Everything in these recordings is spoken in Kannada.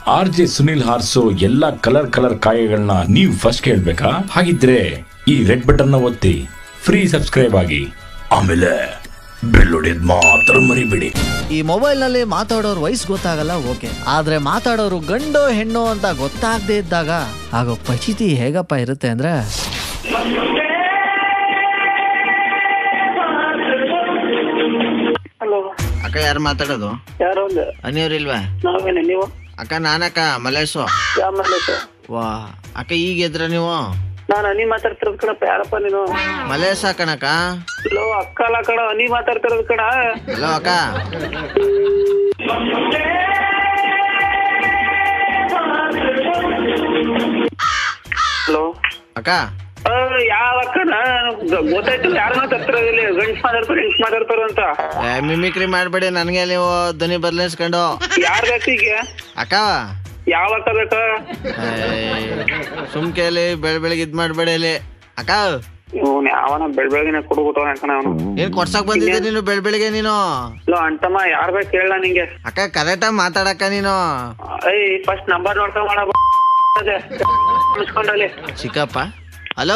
ಆರ್ ಜೆ ಸುನಿಲ್ ಹಾರ್ಸೋ ಎಲ್ಲಾ ಕಲರ್ ಕಲರ್ ಕಾಯಗಳನ್ನ ನೀವು ಫಸ್ಟ್ ಕೇಳ್ಬೇಕಾ ಹಾಗಿದ್ರೆ ಈ ರೆಡ್ ಬಟನ್ ನ ಒತ್ತಿ ಫ್ರೀ ಸಬ್ಸ್ಕ್ರೈಬ್ ಆಗಿ ಆಮೇಲೆ ಬೆಲ್ ಹೊಡೆಯೋದ್ ಮಾತ್ರ ಮರಿಬೇಡಿ ಈ ಮೊಬೈಲ್ ನಲ್ಲಿ ಮಾತಾಡೋರ್ ವಯಸ್ಸು ಗೊತ್ತಾಗಲ್ಲ ಓಕೆ ಆದ್ರೆ ಮಾತಾಡೋರು ಗಂಡೋ ಹೆಣ್ಣೋ ಅಂತ ಗೊತ್ತಾಗದೇ ಇದ್ದಾಗ ಆಗೋ ಪರಿಸ್ಥಿತಿ ಹೇಗಪ್ಪ ಇರುತ್ತೆ ಅಂದ್ರೆ ಹಲೋ ಅಕ್ಕ ಯಾರು ಮಾತಾಡೋದು ಯಾರೋ ಒಂದು ಅನಿಯವ್ರಿಲ್ವಾ ನಾವೇನೆ ನೀವು ಅಕ್ಕ ನಾನಕ್ಕ ಮಲೇಶು ಯಾವ ಮಲ್ಲೇಶ ವಾ ಅಕ್ಕ ಈಗ ಎದ್ರ ನೀವು ನಾನು ಅನಿ ಮಾತಾಡ್ತಿರೋದ್ ಕಣಪ್ಪ ಯಾರಪ್ಪ ನೀನು ಮಲೇಶ ಕಣಕ್ಕ ಹಲೋ ಅಕ್ಕ ಅಲ್ಲ ಕಣ ಅನಿ ಮಾತಾಡ್ತಿರೋದ್ ಕಣ ಹಲೋ ಅಕ್ಕ ಹಲೋ ಅಕ್ಕ ಯಾವ ಅಕ್ಕನ ಗೊತ್ತಾಯ್ತು ಯಾರು ಮಾತಾಡ್ತಿರೋದಿಲ್ಲ ಗಂಡ್ಸ್ ಮಾತಾಡ್ತಾರೆ ಹೆಂಗ್ಸ್ ಮಾತಾಡ್ತಾರ ಅಂತ ಏ, ಮಿಮಿಕ್ರಿ ಮಾಡ್ಬೇಡಿ ನನಗೆ ನೀವು ಧ್ವನಿ ಬದಲಿಸ್ಕೊಂಡು ಯಾರ್ ಬೇಕು ಈಗ ಅಕ್ಕ ಯಾವ ಅಕ್ಕ ಬೇಕಾ ಸುಮ್ಕೆಲಿ ಬೆಳ ಬೆಳಗ್ಗೆ ಇದ್ ಮಾಡ್ಬೇಡಿ ಇಲ್ಲಿ ಅಕ್ಕ ಇವ್ನು ಯಾವನ ಬೆಳ್ ಬೆಳಗಿನ ಕುಡುಗುತ್ತವನ ಕಣ ಅವನು ಏನ್ ಕೊಡ್ಸಕ್ ಬಂದಿದ್ದೆ ನೀನು ಬೆಳ ಬೆಳಿಗ್ಗೆ ನೀನು ಹಲೋ ಅಂತಮ್ಮ ಯಾರ್ ಬೇಕು ಹೇಳ ನಿಂಗೆ ಅಕ್ಕ ಕರೆಕ್ಟಾಗಿ ಮಾತಾಡಕ್ಕ ನೀನು ಐ ಫಸ್ಟ್ ನಂಬರ್ ನೋಡ್ಕೊಂಡ್ ಮಾಡ ಮುಚ್ಕೊಂಡಲ್ಲಿ ಚಿಕ್ಕಪ್ಪ ಹಲೋ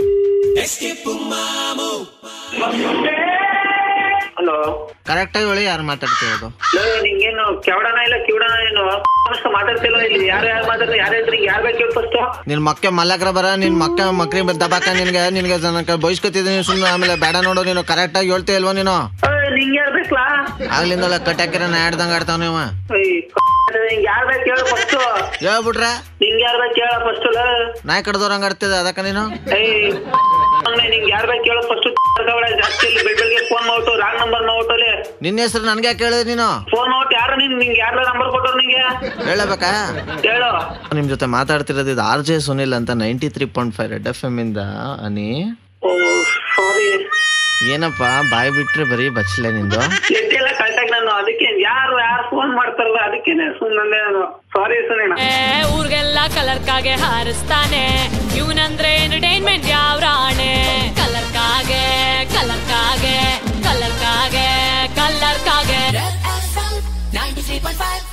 ಹಲೋ ಕರೆಕ್ಟಾಗಿ ಹೇಳಿ ಯಾರು ಮಾತಾಡ್ತಿರೋದು ಲೋ, ನಿಂಗೇನು ಕೆವಡನ ಇಲ್ಲ ಕಿವಡನ ಏನು ಅಷ್ಟು ಮಾತಾಡ್ತಿಲ್ಲ ಇಲ್ಲಿ ಯಾರು ಯಾರು ಮಾತಾಡ್ತಾರೆ ಯಾರು ಹೇಳ್ತಾರೆ ಯಾರು ಬೇಕು ಹೇಳಿ ಫಸ್ಟ್ ನಿನ್ ಮಕ್ಕೆ ಮಲ್ಲಕ್ರ ಬರ ನಿನ್ ಮಕ್ಕ ಮಕ್ರಿ ದಬಾಕ ನಿನ್ಗೆ ನಿನ್ಗೆ ನನಗೆ ಬಯಸ್ಕೊತಿದ್ದೀನಿ ಸುಮ್ಮನೆ ಆಮೇಲೆ ಬೇಡ ನೋಡು ನೀನು ಕರೆಕ್ಟಾಗಿ ಹೇಳ್ತೀಯ ಇಲ್ವಾ ನೀನು ನಿಂಗೆ ಯಾರು ಬೇಕಲ್ಲ ಆಗ್ಲಿಂದಲ್ಲ ಕಟ್ಟಾಕಿರ ನಾ ಆಡ್ದಂಗ ಆಡ್ತಾವ ನೀವು ನಿಂಗೆ ಯಾರು ಬೇಕು ಹೇಳು ಫಸ್ಟ್ ಹೇಳ್ಬಿಟ್ರೆ ನಿಂಗೆ ಯಾರು ಬೇಕು ಹೇಳ ಫಸ್ಟ್ ನಾಯಿ ಕಡ್ದವ್ರಂಗ ಆಡ್ತಿದ್ದೆ ಅದಕ್ಕ ನೀನು ಏಯ್ ನಿಂಗೆ ಯಾರು ಬೇಕು ಹೇಳು ಫಸ್ಟ್ ಜಾಸ್ತಿ ಇಲ್ಲಿ ಬೆಳ್ ಬೆಳಿಗ್ಗೆ ಫೋನ್ ಮಾಡ್ಬಿಟ್ಟು ರಾಂಗ್ ನಂಬರ್ ಮಾಡ್ಬಿಟ್ಟಲ್ಲಿ ನಿನ್ನ ಹೆಸರು ನನ್ಗೆ ಯಾಕೆ ಹೇಳಿದೆ ನೀನು ಫೋನ್ ಮಾಡ್ಬಿಟ್ಟು ಯಾರು ನಿನ್ ನಿಂಗೆ ಯಾರ ನಂಬರ್ ಕೊಟ್ಟರು ನಿಂಗೆ ಹೇಳಬೇಕಾ ಹೇಳು ನಿಮ್ ಜೊತೆ ಮಾತಾಡ್ತಿರೋದು ಇದು ಆರ್ ಜೆ ಸುನಿಲ್ ಅಂತ ninety three point five red F M ಇಂದ ಅನಿ ಓ ಸಾರಿ ಏನಪ್ಪ ಬಾಯ್ ಬಿಟ್ರೆ ಬರೀ ಬಚ್ಚಲೆ ನಿಂದು ಎದ್ದೆಲ್ಲ ಕರೆಕ್ಟಾಗಿ ನಾನು ಅದಕ್ಕೆ ಯಾರು ಯಾರು ಫೋನ್ ಮಾಡ್ತಾರಲ್ಲ ಅದಕ್ಕೇನೆ ಸುಮ್ಮನೆ ನಾನು ಸಾರಿ ಸುನೇಣ ಏ, ಊರ್ಗೆಲ್ಲ ಕಲರ್ ಕಾಗೆ ಹಾರಿಸ್ತಾನೆ ಇವನಂದ್ರೆ ಎಂಟರ್ಟೈನ್ಮೆಂಟ್ ಯಾವ ರಾಣೆ ಕಲರ್ ಕಾಗೆ ಕಲರ್ ಕಾಗೆ ಕಲರ್ ಕಾಗೆ ಕಲರ್ ಕಾಗೆ Red FM 93.5